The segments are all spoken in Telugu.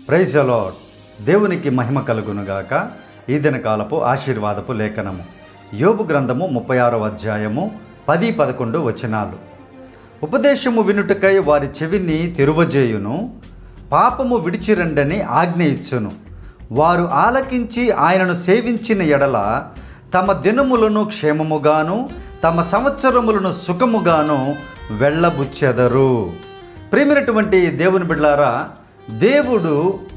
ప్రైజ్ అలాడ్ దేవునికి మహిమ కలుగునుగాక ఈ దినకాలపు ఆశీర్వాదపు లేఖనము యోబు గ్రంథము ముప్పై ఆరో అధ్యాయము పది పదకొండు వచనాలు ఉపదేశము వినుటకై వారి చెవిని తెరువజేయును పాపము విడిచిరండని ఆజ్ఞ ఇచ్చును వారు ఆలకించి ఆయనను సేవించిన ఎడల తమ దినములను క్షేమముగాను తమ సంవత్సరములను సుఖముగాను వెళ్ళబుచ్చెదరు ప్రేమినటువంటి దేవుని బిడ్డారా దేవుడు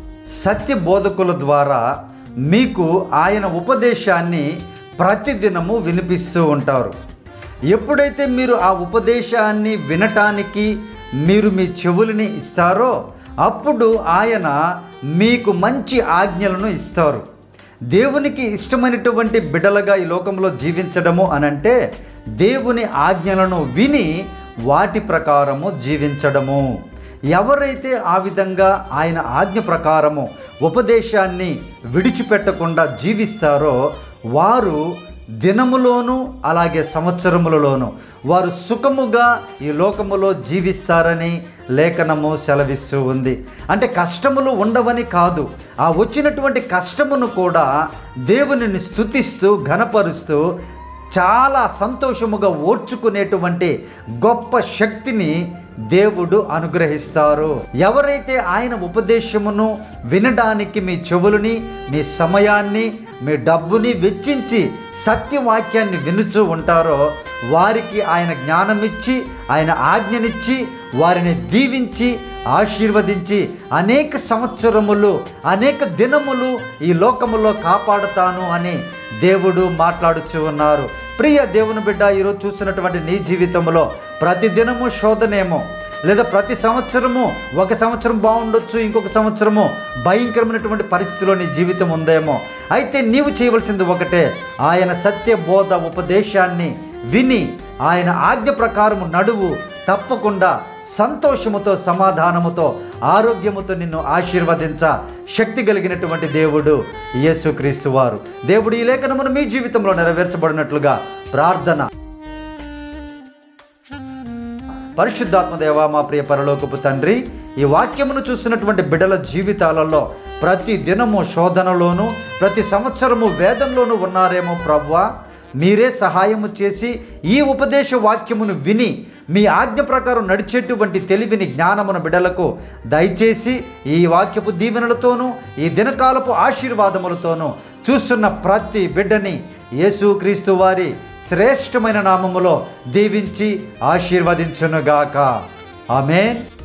సత్య బోధకుల ద్వారా మీకు ఆయన ఉపదేశాన్ని ప్రతిదినము వినిపిస్తూ ఉంటారు ఎప్పుడైతే మీరు ఆ ఉపదేశాన్ని వినటానికి మీరు మీ చెవులని ఇస్తారో అప్పుడు ఆయన మీకు మంచి ఆజ్ఞలను ఇస్తారు దేవునికి ఇష్టమైనటువంటి బిడలగా ఈ లోకంలో జీవించడము అనంటే దేవుని ఆజ్ఞలను విని వాటి ప్రకారము జీవించడము ఎవరైతే ఆ విధంగా ఆయన ఆజ్ఞ ప్రకారము ఉపదేశాన్ని విడిచిపెట్టకుండా జీవిస్తారో వారు దినములోను అలాగే సంవత్సరములలోను వారు సుఖముగా ఈ లోకములో జీవిస్తారని లేఖనము సెలవిస్తూ ఉంది అంటే కష్టములు ఉండవని కాదు ఆ వచ్చినటువంటి కష్టమును కూడా దేవునిని స్తుతిస్తూ ఘనపరుస్తూ చాలా సంతోషముగా ఓర్చుకునేటువంటి గొప్ప శక్తిని దేవుడు అనుగ్రహిస్తారు ఎవరైతే ఆయన ఉపదేశమును వినడానికి మీ చెవులని మీ సమయాన్ని మీ డబ్బుని వెచ్చించి సత్యవాక్యాన్ని వినుచూ ఉంటారో వారికి ఆయన జ్ఞానమిచ్చి ఆయన ఆజ్ఞనిచ్చి వారిని దీవించి ఆశీర్వదించి అనేక సంవత్సరములు అనేక దినములు ఈ లోకములో కాపాడుతాను అని దేవుడు మాట్లాడుచూ ఉన్నారు ప్రియ దేవుని బిడ్డ ఈరోజు చూసినటువంటి నీ జీవితంలో ప్రతి దినము శోధనేమో లేదా ప్రతి సంవత్సరము ఒక సంవత్సరం బాగుండొచ్చు ఇంకొక సంవత్సరము భయంకరమైనటువంటి పరిస్థితిలో నీ జీవితం ఉందేమో అయితే నీవు చేయవలసింది ఒకటే ఆయన సత్య బోధ ఉపదేశాన్ని విని ఆయన ఆజ్ఞ ప్రకారము నడువు తప్పకుండా సంతోషముతో సమాధానముతో ఆరోగ్యముతో నిన్ను ఆశీర్వదించ శక్తి కలిగినటువంటి దేవుడు యేసుక్రీస్తు వారు దేవుడు ఈ లేఖనమును మీ జీవితంలో నెరవేర్చబడినట్లుగా ప్రార్థన పరిశుద్ధాత్మ దేవా మా ప్రియ పరలోకపు తండ్రి ఈ వాక్యమును చూస్తున్నటువంటి బిడ్డల జీవితాలలో ప్రతి దినము శోధనలోను ప్రతి సంవత్సరము వేదంలోనూ ఉన్నారేమో ప్రభువా మీరే సహాయము చేసి ఈ ఉపదేశ వాక్యమును విని మీ ఆజ్ఞ ప్రకారం నడిచేటువంటి తెలివిని జ్ఞానమున బిడలకు దయచేసి ఈ వాక్యపు దీవెనలతోనూ ఈ దినకాలపు ఆశీర్వాదములతోనూ చూస్తున్న ప్రతి బిడ్డని యేసుక్రీస్తు వారి శ్రేష్టమైన నామములో దీవించి ఆశీర్వదించునుగాక ఆమెన్